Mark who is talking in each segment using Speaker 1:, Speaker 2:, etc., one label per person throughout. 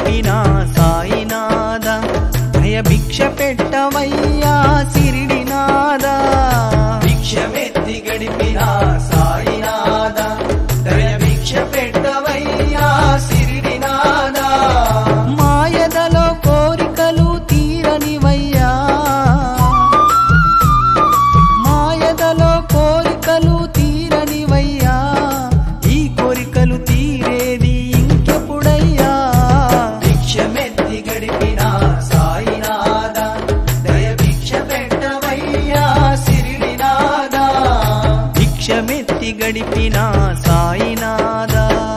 Speaker 1: గడిపిన సాయినాథ దయ భిక్ష పెట్టవయ్యా సిరిడినాథ
Speaker 2: భిక్షమెత్తి గడిపిన సాయినాథ దయ భిక్ష పెట్టవయ్యా సిరిడినాథ
Speaker 1: మాయదలో కోరికలు తీరనివయ్యా మాయదలో కోరికలు తీరనివయ్యా ఈ కోరికలు తీరేది ఇంకెప్పుడయ్యా
Speaker 2: భిక్షమెత్తి గడిపిన సాయినాథ దయ భిక్ష పెట్టవయ్యా సిరిడినాథ
Speaker 1: భిక్షమెత్తి గడిపిన సాయినాథ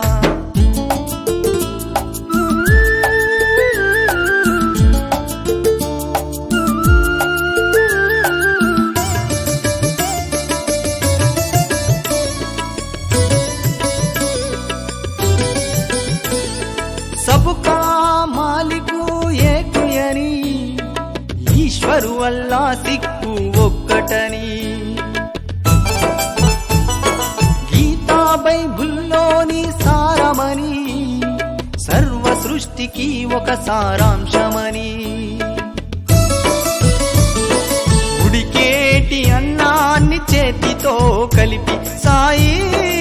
Speaker 1: సబుకా మాలికు ఏకుయని ఈశ్వరు వల్ల సిక్కు ఒక్కటని గీతా బైబుల్లోని సారమని సర్వ సృష్టికి ఒక సారాంశమని ఉడికేటి అన్నాన్ని చేతితో కలిపి సాయి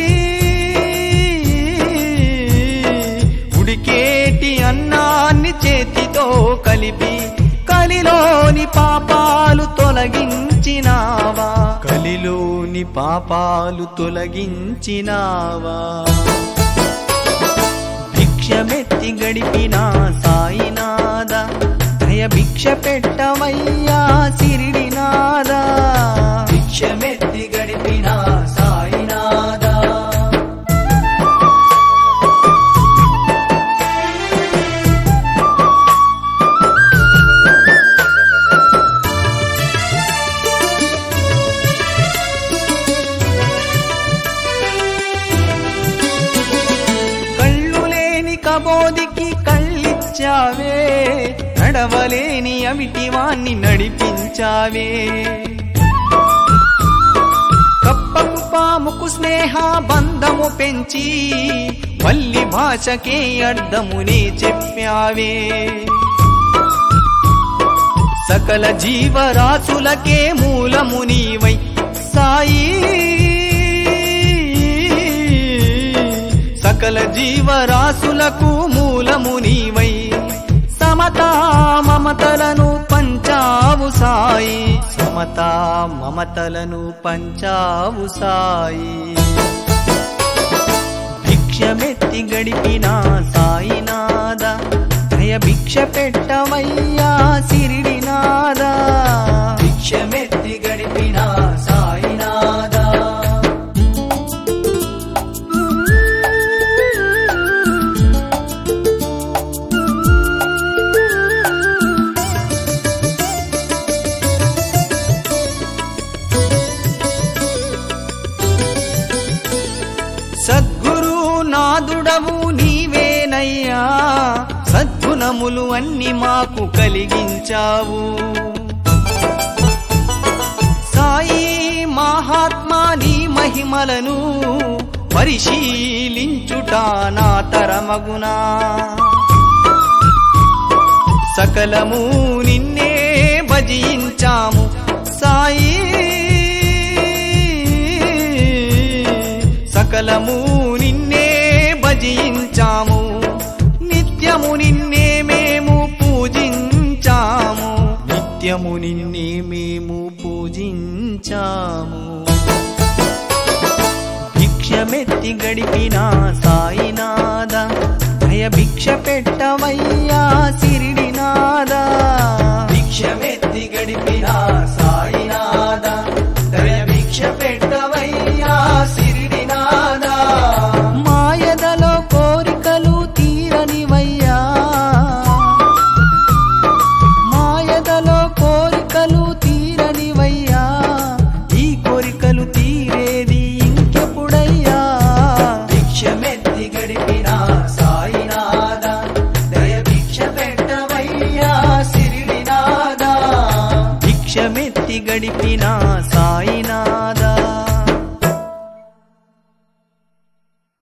Speaker 1: ఉడికేటి అన్నాన్ని చేతితో కలిపి కలిలోని పాపాలు తొలగించినావా కలిలోని పాపాలు తొలగించినావా భిక్షమెత్తి గడిపిన సాయినాథ దయ భిక్ష పెట్టవయ్యా సిరిడినాథ
Speaker 2: భిక్షమెత్తి గడిపిన సాయినాథ
Speaker 1: కళ్ళు లేని కబోదికి కళ్ళిచ్చావే నడవలేని అవిటి వాణ్ణి నడిపించావే కప్పకు పాముకు స్నేహ బంధము పెంచి వల్లి భాషకే అర్థమునే చెప్పావే సకల జీవరాశులకే మూలము నీవై సాయి సకల జీవరాశులకు మూలము నీవై సమతా మమతలను పంచావు సాయి సమతా మమతలను పంచావు సాయి భిక్షమెత్తి గడిపిన సాయినాథ దయ భిక్ష పెట్టవయ్యా సిరిడినాథ
Speaker 2: భిక్షమెత్తి గడిపిన సాయినాథ
Speaker 1: సద్గురు నాదుడవు నీవేనయ్యా సద్గుణములు అన్ని మాకు కలిగించావు సాయి మహాత్మా నీ మహిమలను పరిశీలించుట నా తరమగునా సకలము నిన్నే భజించాము సాయి సకలము నిన్నే భజించాము నిత్యము నిన్నే మేము పూజించాము నిత్యము నిన్నే మేము పూజించాము భిక్షమెత్తి గడిపిన సాయినాథ దయ భిక్ష పెట్టవయ్యా సిరిడినాథ
Speaker 2: భిక్షమెత్తి గడిపిన సాయినాథ దయ భిక్ష పెట్టవయ్యా సిరిడినాథ
Speaker 1: మాయదలో కోరికలు తీరనివయ్యా మాయదలో కోరికలు తీరనివయ్యా ఈ కోరికలు తీరేది ఇంకెప్పుడయ్యా
Speaker 2: భిక్షమెత్తి గడిపిన సాయినాథ దయ భిక్ష పెట్టవయ్యా సిరిడినాథ
Speaker 1: భిక్షమెత్తి గడిపిన సాయినాథ